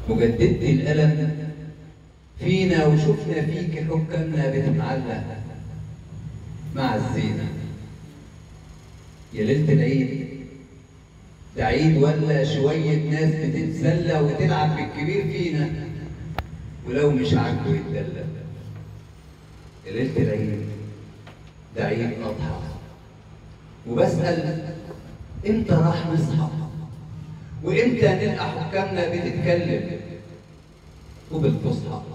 وجددت الألم فينا وشفنا فيك حكامنا بتتعلق مع الزينة يا ليلة العيد ده عيد ولا شوية ناس بتتسلى وتلعب بالكبير فينا ولو مش عاجبه يتدلى يا ليلة العيد ده عيد أضحى وبسأل امتى راح نصحى وامتى نلقى حكامنا بتتكلم وبالفصحى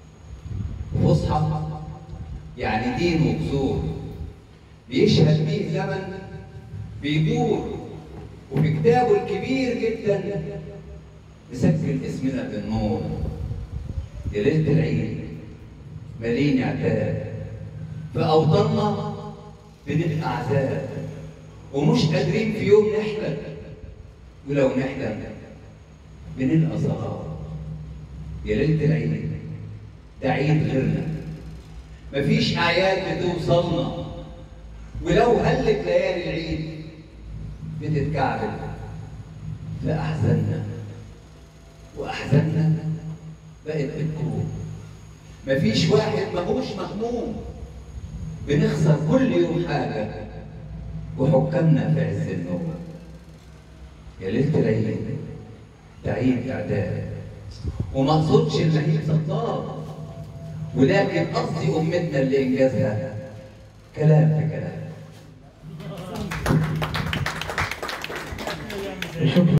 فصحى يعني دين وجذور بيشهد بيه زمن بيدور وفي كتابه الكبير جدا مسجل اسمنا بالنور يا ليلة العيد مالين عتاب في أوطاننا بنبقى عذاب ومش قادرين في يوم نحلم ولو نحلم بنلقى صغار يا ليلة العيد ده عيد غيرنا مفيش أعياد بتوصلنا ولو هلت ليالي العيد بتتكعبل في أحزاننا وأحزاننا بقت بتكون مفيش واحد ماهوش مهموم بنخسر كل يوم حاجة وحكامنا في عز النوم يا ليلة العيد ده عيد إعداد وما اقصدش اللهيب سطار ولكن قصدي أمتنا اللي إنجازها كلام في كلام شكرا